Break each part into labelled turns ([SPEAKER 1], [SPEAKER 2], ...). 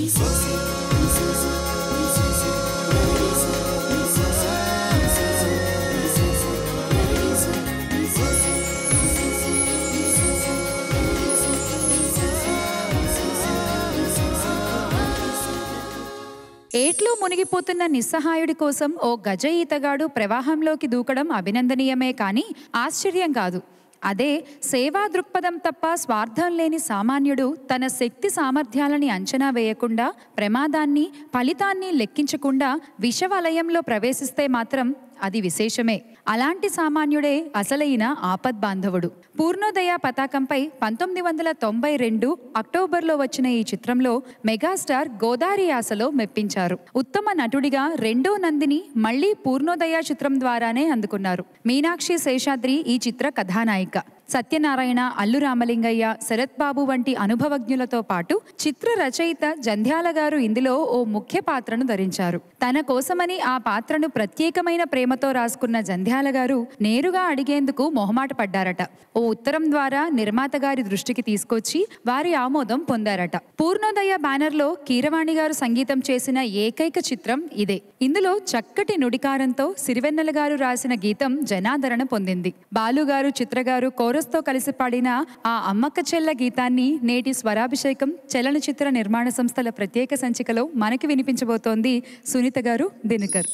[SPEAKER 1] ఏట్లో మునిగిపోతున్న నిస్సహాయుడి కోసం ఓ గజ ఈతగాడు ప్రవాహంలోకి దూకడం అభినందనీయమే కానీ ఆశ్చర్యం కాదు అదే సేవా దృక్పథం తప్ప స్వార్థం లేని సామాన్యుడు తన శక్తి సామర్థ్యాలని అంచనా వేయకుండా ప్రమాదాన్ని ఫలితాన్ని లెక్కించకుండా విషవలయంలో ప్రవేశిస్తే మాత్రం అది విశేషమే అలాంటి సామాన్యుడే అసలైన ఆపద్బాంధవుడు పూర్ణోదయ పతాకంపై పంతొమ్మిది వందల తొంభై రెండు అక్టోబర్లో వచ్చిన ఈ చిత్రంలో మెగాస్టార్ గోదారి ఆశలో మెప్పించారు ఉత్తమ నటుడిగా రెండో నందిని మళ్లీ పూర్ణోదయ చిత్రం ద్వారానే అందుకున్నారు మీనాక్షి శేషాద్రి ఈ చిత్ర కథానాయిక సత్యనారాయణ అల్లు రామలింగయ్య శరత్ బాబు వంటి అనుభవజ్ఞులతో పాటు చిత్ర రచయిత జంధ్యాల గారు ఇందులో ఓ ముఖ్య పాత్రను ధరించారు తన కోసమని ఆ పాత్రను ప్రత్యేకమైన ప్రేమతో రాసుకున్న జంధ్యాల గారు నేరుగా అడిగేందుకు మొహమాట పడ్డారట ఓ ఉత్తరం ద్వారా నిర్మాత గారి దృష్టికి తీసుకొచ్చి వారి ఆమోదం పొందారట పూర్ణోదయ బ్యానర్లో కీరవాణి గారు సంగీతం చేసిన ఏకైక చిత్రం ఇదే ఇందులో చక్కటి నుడికారంతో సిరివెన్నెల గారు రాసిన గీతం జనాదరణ పొందింది బాలుగారు చిత్రగారు కోరస్తో కలిసి పాడిన ఆ అమ్మక్క చెల్ల గీతాన్ని నేటి స్వరాభిషేకం చలనచిత్ర నిర్మాణ సంస్థల ప్రత్యేక సంచికలో మనకి వినిపించబోతోంది సునీత గారు దినకర్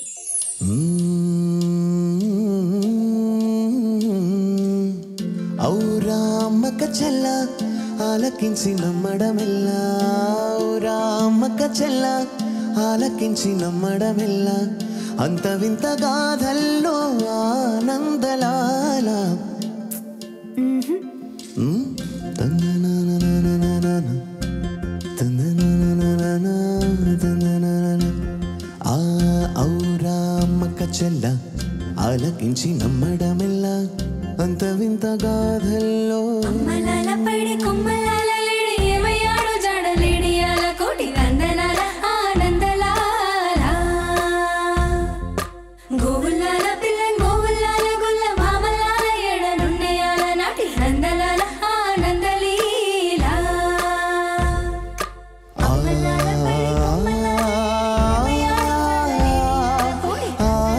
[SPEAKER 2] ఔరామక చెల్ల ఆలకించి నమ్మడమెల్లా ఔరామక చెల్ల ఆలకించి నమ్మడమెల్లా అంత వింత గాథల్లో ఆనందలాల మ్? తన్ననాననాననానా. తన్ననాననానా, తన్ననాననా. ఆ ఔరామక చెల్ల ఆలకించి నమ్మడమెల్లా అంత వింత గాథల్లో
[SPEAKER 3] అమ్మలాల పడి కొమ్మలాల లేడి ఏమయ్యాడు జడలేడియాల కోటి నందనాల ఆనందలాల గోవుల్లాల పిల్ల గోవుల్లాల గుల్ల మామలాల ఎడనున్నయాల నాటి నందలాల ఆనందలీల అమ్మలాల పడి కొమ్మలాల ఏమయ్యాడు జడలేడియాల కోటి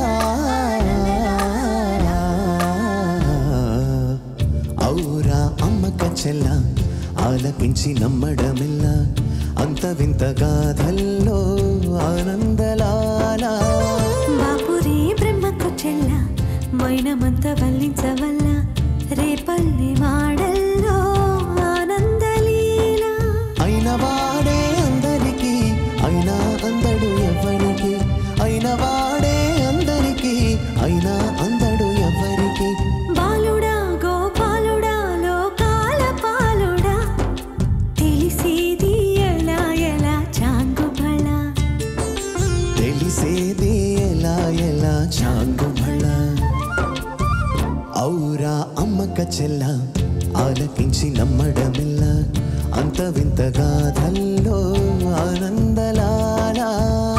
[SPEAKER 2] ఔరా అమ్మక చెల్ల ఆలకించి నమ్మడమెల్లా అంత వింత గాథల్లో ఆనందలాలా
[SPEAKER 3] బాపురే బ్రహ్మకు చెల్ల మైనమంత వల్లించవల్ల రేపల్లి మాడల్లో ఆనందలీల
[SPEAKER 2] అయిన వాడే అందరికీ అయినా అందడు ఎవరికి అయిన వాడే అందరికీ అయినా అందడు ఎవరికి
[SPEAKER 3] బాలుడా గోపాలుడా లోకాల పాలుడా తెలిసేది ఎలా ఎలా చాంగుబళ
[SPEAKER 2] తెలిసేది ఎలా ఎలా చాంగుబళ ఔరా అమ్మక చెల్ల ఆలకించి నమ్మడమిల్ల అంత వింత గాథల్లో ఆనందలాలా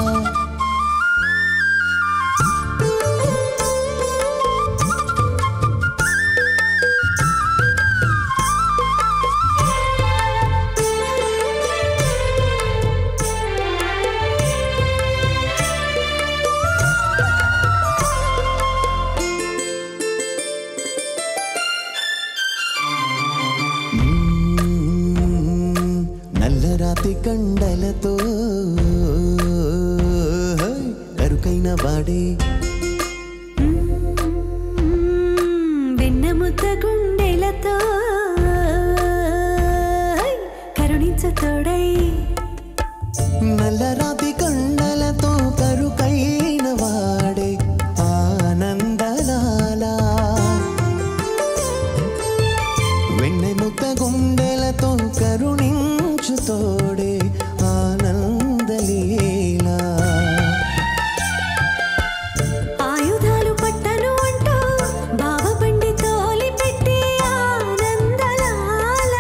[SPEAKER 2] మ్మ్, నల్లరాతి కండలతో హై, కరుకైన వాడే
[SPEAKER 3] వెన్నముద్ద గుండెలతో కరుణించ తోడై
[SPEAKER 2] నల్లరాతి కండలతో కరుకైన వాడే ఆనందలాలా వెన్నెముద్ద గుండెలతో కరుణించు తోడే ఆనందలీలా
[SPEAKER 3] ఆయుధాలు పట్టను అంటూ బావబండి తోలి పెట్టి ఆనందలాల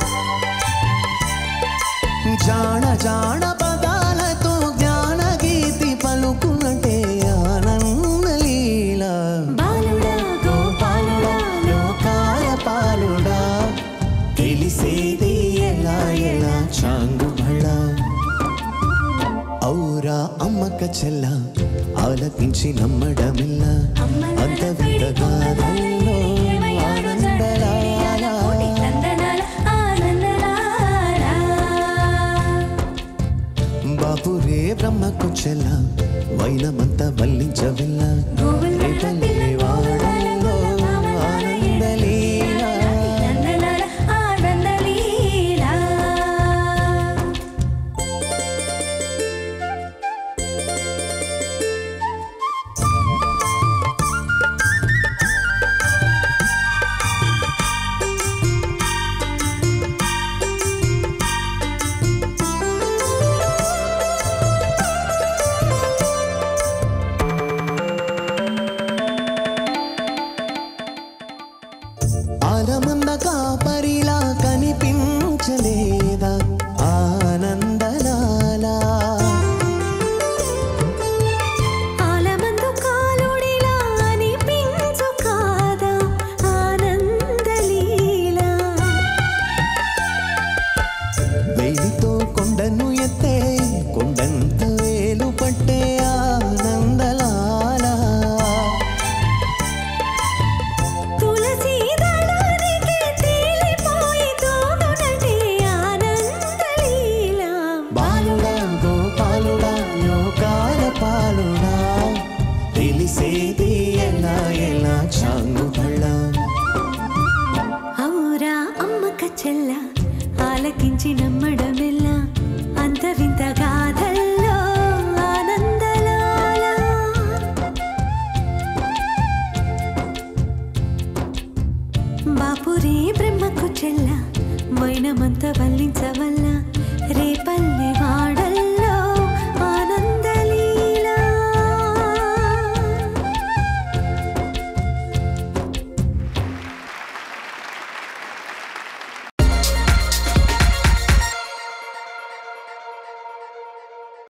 [SPEAKER 2] జాణ జాణ పదాలతో జ్ఞాన గీతి పలుకునటే ఆనందలీలా
[SPEAKER 3] బాలుడా గోపాలుడా
[SPEAKER 2] లోకాల పాలుడా తెలిసే అమ్మక చెల్ల ఆలకించి నమ్మడమిల్ల అంత వింతగా ధల్లో ఆనందలాల బాపురే బ్రహ్మకు చెల్ల వైనమంత వల్లించవిల్ల రేపల్లె వాడల్లో ఆనందలీల ఆలమంద కాపరిలా కనిపించలేదా ఆనందలాలా
[SPEAKER 3] ఆలమందు కాలుడిలా అనిపించు కాదా ఆనందలీలా
[SPEAKER 2] వేలితో కొండను ఎత్తే కొండంత వేలు పట్టే ఆనందలాలా
[SPEAKER 3] తులసి దళానికి తేలిపోయి తోగునటే ఆనందలీలా
[SPEAKER 2] బాలుడా గోపాలుడా లోకాల పాలుడా తెలిసేది ఎలా ఎలా చాంగు పళ్ళ
[SPEAKER 3] ఔరా అమ్మక చెల్ల ఆలకించి నమ్మడమెల్ల అంత వింత గాథల్లో ఆనందలాల బాపురే బ్రహ్మకు చెల్ల మైనమంత వల్లించవల్ల